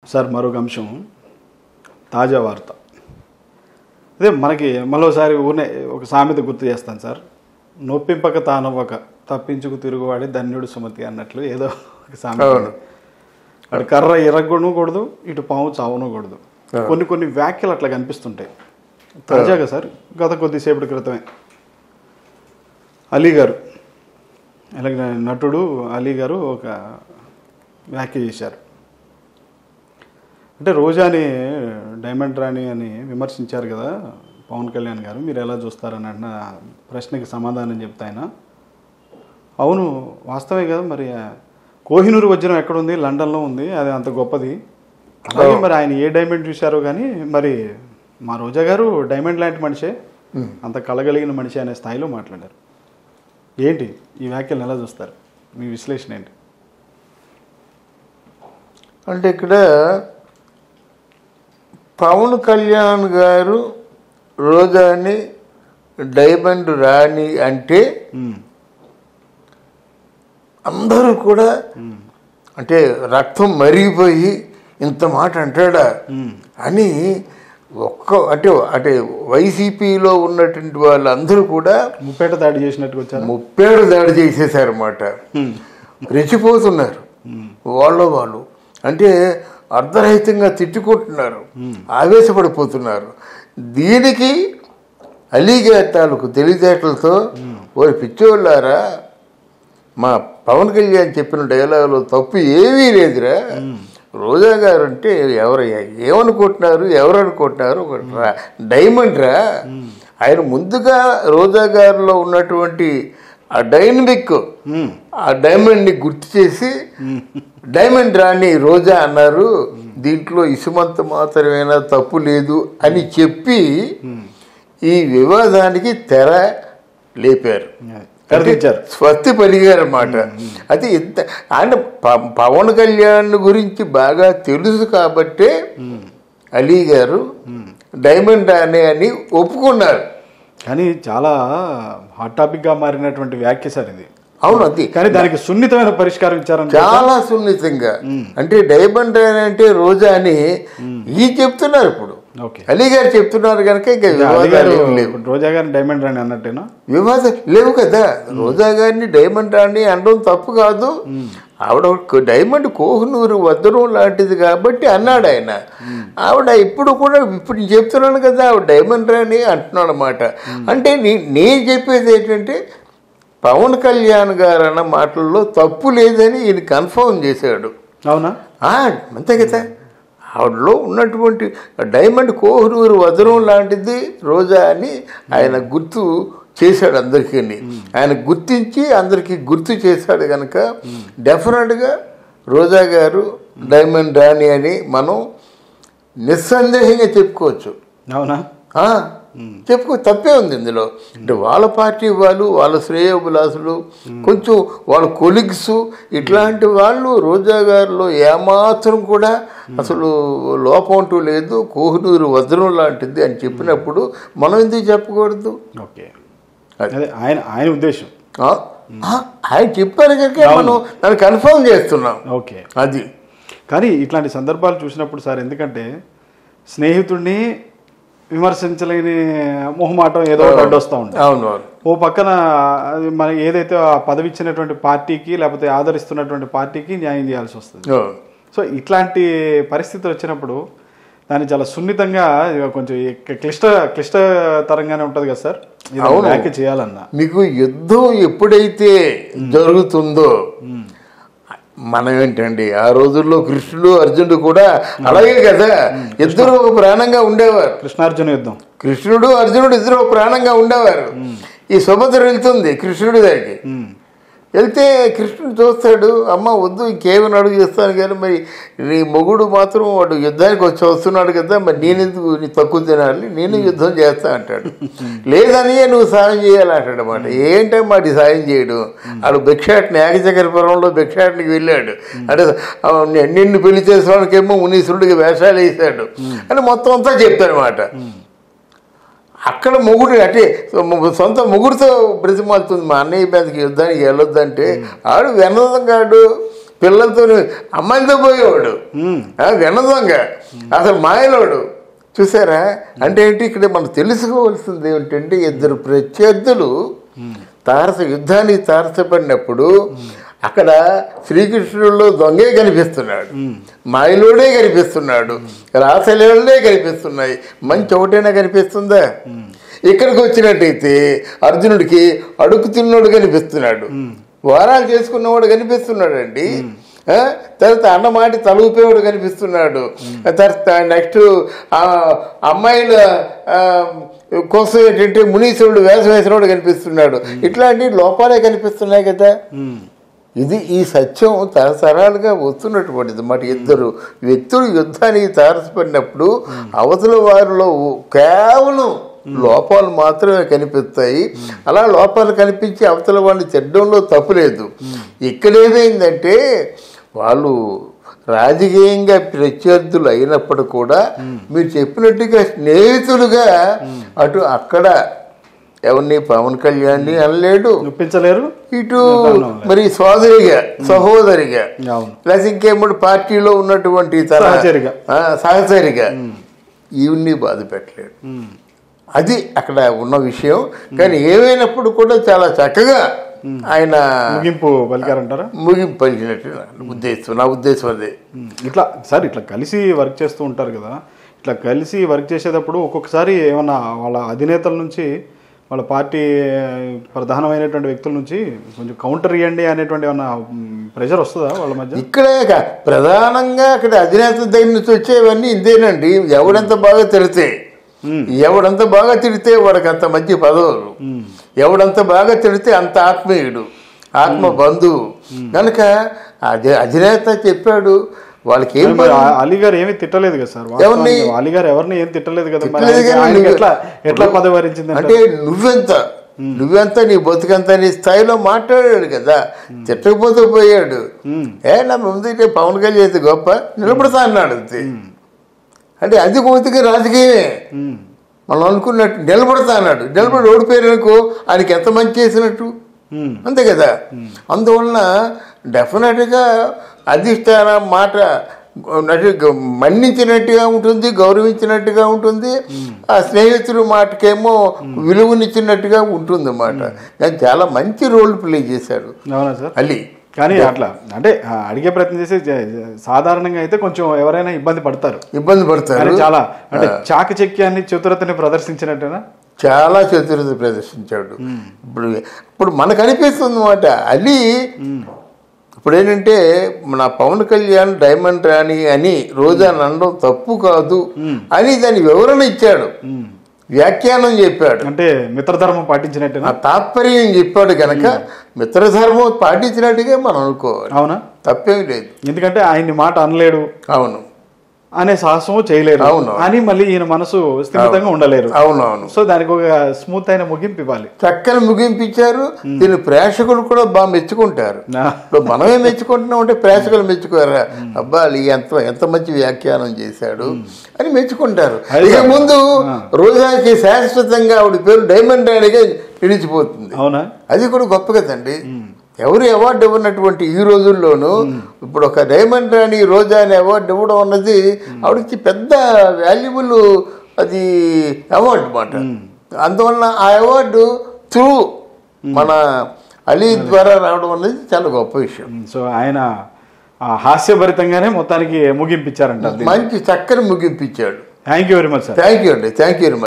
Sir మరొక అంశం తాజా వార్త అదే మనకి మరోసారి ఊరినే ఒక సామెత గుర్తు చేస్తాను సార్ నొప్పింపక తానవ్వక తప్పించుకు తిరుగువాడి ధన్యుడు సుమతి అన్నట్లు ఏదో ఒక సామెత అవును. అటు కర్ర ఎరగనకూడదు ఇటు పాము చావనకూడదు కొన్ని కొన్ని వ్యాఖ్యలు అట్లా కనిపిస్తుంటాయి తాజాగా సార్ గత కొద్దిసేపటి క్రితమే అలీ గారు అలాగే నటుడు అలీ గారు ఒక వ్యాఖ్య చేశారు అంటే రోజాని డైమండ్ రాణి అని విమర్శించారు కదా పవన్ కళ్యాణ్ గారు మీరు ఎలా చూస్తారని అన్న ప్రశ్నకి సమాధానం చెప్తా ఆయన అవును వాస్తవే కదా మరి ఆ కోహినూరు వజ్రం ఎక్కడ ఉంది లండన్లో ఉంది అది అంత గొప్పది అలాగే మరి ఆయన ఏ డైమండ్ చూశారో కానీ మరి మా రోజా గారు డైమండ్ లాంటి మనిషే అంత కలగలిగిన మనిషి అనే స్థాయిలో మాట్లాడారు ఏంటి ఈ వ్యాఖ్యలను ఎలా చూస్తారు మీ విశ్లేషణ ఏంటి అంటే ఇక్కడ పవన్ కళ్యాణ్ గారు రోజాని డైమండ్ రాణి అంటే ఉమ్, అందరూ కూడా అంటే రక్తం మరిగిపోయి ఇంత మాట అంటాడా ఉమ్, అని ఒక్క అంటే అంటే వైసీపీలో ఉన్నటువంటి వాళ్ళందరూ కూడా ముప్పేట దాడి చేసినట్టుగా వచ్చారు ముప్పేడు దాడి చేసేసారన్నమాట రెచ్చిపోతున్నారు వాళ్ళ వాళ్ళు అంటే అర్ధరహితంగా తిట్టుకుంటున్నారు ఆవేశపడిపోతున్నారు దీనికి అలీగారి తాలూకు తెలివితేటలతో ఓరి పిచ్చోళ్ళారా మా పవన్ కళ్యాణ్ చెప్పిన డైలాగులో తప్పు ఏమీ లేదురా రోజా గారు అంటే ఎవరు ఏమనుకుంటున్నారు ఎవరు అనుకుంటున్నారు ఒక రా- డైమండ్ రా ఆయన ముందుగా రోజా గారిలో ఉన్నటువంటి ఆ డైనమిక్ ఉమ్, ఆ డైమండ్ని గుర్తు చేసి డైమండ్ రాణి రోజా అన్నారు దీంట్లో ఇసుమంత మాత్రమేనా తప్పు లేదు అని చెప్పి ఈ వివాదానికి తెర లేపారు అది. తెరదించారు స్వస్తి పలిగారన్నమాట అది ఎంత ఆయన ప- పవన్ కళ్యాణ్ గురించి బాగా తెలుసు కాబట్టే అలీ గారు డైమండ్ రాణి అని ఒప్పుకున్నారు కానీ చాలా హాట్ టాపిక్ గా మారినటువంటి వ్యాఖ్య సార్ ఇది అవును అది కానీ దానికి సున్నితమైన పరిష్కారం ఇచ్చారని చాలా సున్నితంగా అంటే డైమండ్ రాణి అంటే రోజా అని ఈ చెప్తున్నారు ఇప్పుడు ఓకే అలీ గారు చెప్తున్నారు కనుక ఇంకా అలీ వివాదాలు గారు ఏం లేవు రోజా గారిని డైమండ్ రాణి అన్నట్టేనా వివాదం లేవు కదా రోజా గారిని డైమండ్ రాణి అనడం తప్పు కాదు ఆవిడ ఒక డైమండ్ కోహ్నూరు వద్దరం లాంటిది కాబట్టి అన్నాడు ఆయన ఆవిడ ఇప్పుడు కూడా ఇప్పుడు నేను చెప్తున్నాను కదా ఆవిడ డైమండ్ రాణి అంటున్నాడు అనమాట అంటే నీ- నేను చెప్పేది ఏంటంటే పవన్ కళ్యాణ్ గారు అన్న మాటల్లో తప్పు లేదని ఈయన కన్ఫర్మ్ చేశాడు అవునా ఆ, అంతే కదా ఆవిడలో ఉన్నటువంటి డైమండ్ కోహ్నూరు వదనం లాంటిది రోజా అని ఆయన గుర్తు చేశాడు అందరికీ ఆయన గుర్తించి అందరికీ గుర్తు చేశాడు కనుక డెఫినెట్గా రోజా గారు డైమండ్ రాణి అని మనం నిస్సందేహంగా చెప్పుకోవచ్చు అవునా ఆ, చెప్పుకో తప్పే ఉంది ఇందులో అంటే వాళ్ళ పార్టీ వాళ్ళు వాళ్ళ శ్రేయోభిలాసులు కొంచెం వాళ్ళ కొలిగ్స్ ఇట్లాంటి వాళ్ళు రోజా గారిలో ఏమాత్రం కూడా అసలు లోపం అంటూ లేదు కోహినూరు వజ్రం లాంటిది అని చెప్పినప్పుడు మనం ఎందుకు చెప్పకూడదు ఓకే అదే ఆయన ఆయన ఉద్దేశం ఆ, ఆ, ఆయన చెప్పారు కనుక మనం దాన్ని కన్ఫర్మ్ చేస్తున్నాం ఓకే అది కానీ ఇట్లాంటి సందర్భాలు చూసినప్పుడు సార్ ఎందుకంటే స్నేహితుడిని విమర్శించలేని మొహమాటం ఏదో ఒకటి అడ్డొస్తూ ఉంటుంది అవును అవును ఓ పక్కన అది మన ఏదైతే ఆ పదవి ఇచ్చినటువంటి పార్టీకి లేకపోతే ఆదరిస్తున్నటువంటి పార్టీకి న్యాయం చేయాల్సి వస్తుంది అవును. సో ఇట్లాంటి పరిస్థితి వచ్చినప్పుడు దాన్ని చాలా సున్నితంగా ఇక కొంచెం ఎక్క- క్లిష్ట క్లిష్టతరంగానే ఉంటుంది కదా సార్ ఇది అవును. వ్యాఖ్య చేయాలన్నా మీకు యుద్ధం ఎప్పుడైతే జరుగుతుందో మనం ఏంటండి ఆ రోజుల్లో కృష్ణుడు అర్జునుడు కూడా అలాగే కదా ఇద్దరు ఒక ప్రాణంగా ఉండేవారు కృష్ణార్జున యుద్ధం కృష్ణుడు అర్జునుడు ఇద్దరు ఒక ప్రాణంగా ఉండేవారు ఈ సుభద్ర వెళ్తుంది కృష్ణుడి దగ్గరికి ఉమ్. వెళ్తే కృష్ణుడు చూస్తాడు అమ్మ వద్దు ఇంకేమైనా అడుగు చేస్తాను కానీ మరి నీ మొగుడు మాత్రం వాడు యుద్ధానికి వచ్చి వస్తున్నాడు కదా మరి నేనెందుకు నీ తక్కువ తినాలి నేను యుద్ధం చేస్తా అంటాడు లేదని నువ్వు సాయం చేయాలి అంటాడు అనమాట ఏంటో మాటి సాయం చేయడు వాడు భిక్షాటని ఏకచక్రపురంలో భిక్షాటనికి వెళ్ళాడు అంటే ఆ, ని- నిన్ను పెళ్లి చేసేవాడికేమో మునీశ్వరుడికి వేషాలు వేసాడు అని మొత్తం అంతా చెప్తారన్నమాట అక్కడ మొగుడు అంటే సొ- సొంత మొగుడుతో బ్రతిమాలుతుంది మా అన్నయ్య మీదకి యుద్ధానికి వెళ్ళొద్దంటే ఆడు వినోదం కాడు పిల్లలతో అమ్మాయిలతో పోయేవాడు ఉమ్, ఆ, వెన్న దొంగ అసలు మాయలోడు చూసారా అంటే ఏంటి ఇక్కడ మనం తెలుసుకోవాల్సింది ఏమిటంటే ఇద్దరు ప్రత్యర్థులు తారస యుద్ధానికి తారసపడినప్పుడు అక్కడ శ్రీకృష్ణుడిలో దొంగే కనిపిస్తున్నాడు మాయలోడే కనిపిస్తున్నాడు రాసలీలే కనిపిస్తున్నాయి మంచి ఒకటైనా కనిపిస్తుందా ఇక్కడికి వచ్చినట్టయితే అర్జునుడికి అడుగు తిన్నోడు కనిపిస్తున్నాడు వారాలు చేసుకున్నవాడు కనిపిస్తున్నాడండి ఆ, తర్వాత అన్నమాటి తలూపేవాడు కనిపిస్తున్నాడు ఆ తర్వాత నెక్స్ట్ ఆ అమ్మాయిల ఆ, కోసం ఏంటంటే మునీశ్వరుడు వేషం వేసినవాడు కనిపిస్తున్నాడు ఇట్లాంటి లోపాలే కనిపిస్తున్నాయి కదా ఉమ్, ఇది ఈ సత్యం తరతరాలుగా వస్తున్నటువంటిది మాట ఇద్దరు వ్యక్తులు యుద్ధానికి తారసపడినప్పుడు అవతల వారిలో కేవలం లోపాలు మాత్రమే కనిపిస్తాయి అలా లోపాలు కనిపించి అవతల వాడిని చెడ్డంలో తప్పులేదు ఇక్కడ ఏమైందంటే వాళ్ళు రాజకీయంగా ప్రత్యర్థులు అయినప్పుడు కూడా మీరు చెప్పినట్టుగా స్నేహితులుగా అటు అక్కడ ఎవరిని పవన్ కళ్యాణ్ని అనలేడు ఒప్పించలేరు ఇటు మరి సోదరిగా సహోదరిగా అవును లేకపోతే ఇంకేముడు పార్టీలో ఉన్నటువంటి తన సహచరిగా. ఆ, సహచరిగా ఈవిడ్ని బాధ పెట్టలేడు ఉమ్, అది అక్కడ ఉన్న విషయం కానీ ఏమైనప్పుడు కూడా చాలా చక్కగా ఆయన ముగింపు పలికారంటారా ముగింపు పలికినట్టు నా ఉద్దేశం నా ఉద్దేశం అదే ఉమ్, ఇట్లా సార్ ఇట్లా కలిసి వర్క్ చేస్తూ ఉంటారు కదా ఇట్లా కలిసి వర్క్ చేసేటప్పుడు ఒక్కొక్కసారి ఏమన్నా వాళ్ళ అధినేతల నుంచి వాళ్ళ పార్టీ ప్రధానమైనటువంటి వ్యక్తుల నుంచి కొంచెం కౌంటర్ ఇవ్వండి అనేటువంటి ఏమన్నా ప్రెషర్ వస్తుందా వాళ్ళ మధ్య ఇక్కడే కా- ప్రధానంగా అక్కడ అధినేత దగ్గర నుంచి వచ్చేవన్నీ ఇంతేనండి ఎవడెంత బాగా తిడితే ఉమ్, ఎవడంత బాగా తిడితే వాడికి అంత మంచి పదవులు ఉమ్, ఎవడంత బాగా తిడితే అంత ఆత్మీయుడు ఆత్మ బంధువు కనుక అదే అధినేత చెప్పాడు వాళ్ళకి ఏం మరి ఆ- అలీ గారు ఏమీ తిట్టలేదు కదా సార్ ఎవరిని? వాస్తవానికి అలీ గారు ఎవరిని ఏం తిట్టలేదు కదా మరి తిట్టలేదు ఆయనకి- కానీ ఆయనకి నువ్వు- ఎట్లా ఎట్లా పదవి వరించింది అంటే నువ్వెంత నువ్వెంత నీ బతుకంత నీ స్థాయిలో మాట్లాడాడు కదా తిట్టకపోతే పోయాడు ఏ నా ముందు పవన్ కళ్యాణ్ అయితే గొప్ప నిలబడతా అన్నాడు అంతే అంటే అది కొద్దిగా రాజకీయమే మనం అనుకున్నట్టు నిలబడతా అన్నాడు నిలబడి ఓడిపోయారనుకో ఆయనకి ఎంత మంచి చేసినట్టు అంతే కదా అందువలన డెఫినెట్గా అధిష్టాన మాట అంటే గ- మన్నించినట్టుగా ఉంటుంది గౌరవించినట్టుగా ఉంటుంది ఆ స్నేహితుడు మాటకేమో విలువనిచ్చినట్టుగా ఉంటుంది అన్నమాట కానీ చాలా మంచి రోల్ ప్లే చేశాడు అవునా సార్ అలీ కానీ అట్లా అంటే ఆ, అడిగే ప్రయత్నం చేసి జ- జ- సాధారణంగా అయితే కొంచెం ఎవరైనా ఇబ్బంది పడతారు ఇబ్బంది పడతారు కానీ చాలా అంటే చాకచక్యాన్ని చతురతని ప్రదర్శించినట్టేనా చాలా చతురత ప్రదర్శించాడు ఇప్పుడు ఇప్పుడు మనకు అనిపిస్తుంది అన్నమాట అలీ ఇప్పుడు ఏంటంటే మన పవన్ కళ్యాణ్ డైమండ్ రాణి అని రోజా అనడం తప్పు కాదు అని దాని వివరణ ఇచ్చాడు వ్యాఖ్యానం చెప్పాడు అంటే మిత్రధర్మం పాటించినట్టేనా ఆ తాత్పర్యం చెప్పాడు కనుక మిత్రధర్మం పాటించినట్టుగా మనం అనుకోవాలి అవునా తప్పేం లేదు ఎందుకంటే ఆయన్ని మాట అనలేడు అవును అనే సాహసము చేయలేరు అవును. అని మళ్ళీ ఈయన మనసు స్థిమితంగా ఉండలేరు అవును అవును సో దానికి ఒక స్మూత్ అయిన ముగింపు ఇవ్వాలి చక్కని ముగింపించారు దీని ప్రేక్షకులు కూడా బాగా మెచ్చుకుంటారు నా- ఇప్పుడు మనమే మెచ్చుకుంటున్నాం అంటే ప్రేక్షకులు మెచ్చుకోరా అబ్బా ఈ ఎంత ఎంత మంచి వ్యాఖ్యానం చేశాడు అని మెచ్చుకుంటారు అది ఇక ముందు రోజాకి శాశ్వతంగా ఆవిడ పేరు డైమండ్ రాణిగా నిలిచిపోతుంది అవునా అది కూడా గొప్ప కదండి ఎవరు అవార్డు ఇవ్వనటువంటి ఈ రోజుల్లోనూ ఇప్పుడు ఒక డైమండ్ రాణి రోజా అనే అవార్డు ఇవ్వడం అన్నది ఆవిడకి పెద్ద వాల్యుబుల్ అది అవార్డు అన్నమాట అందువలన ఆ అవార్డు త్రూ మన అలీ ద్వారా రావడం అనేది చాలా గొప్ప విషయం సో ఆయన ఆ హాస్యభరితంగానే మొత్తానికి ముగింపించారంట మంచి చక్కని ముగింపించాడు thank you very much sir thank you అండి థ్యాంక్ యూ వెరీ మచ్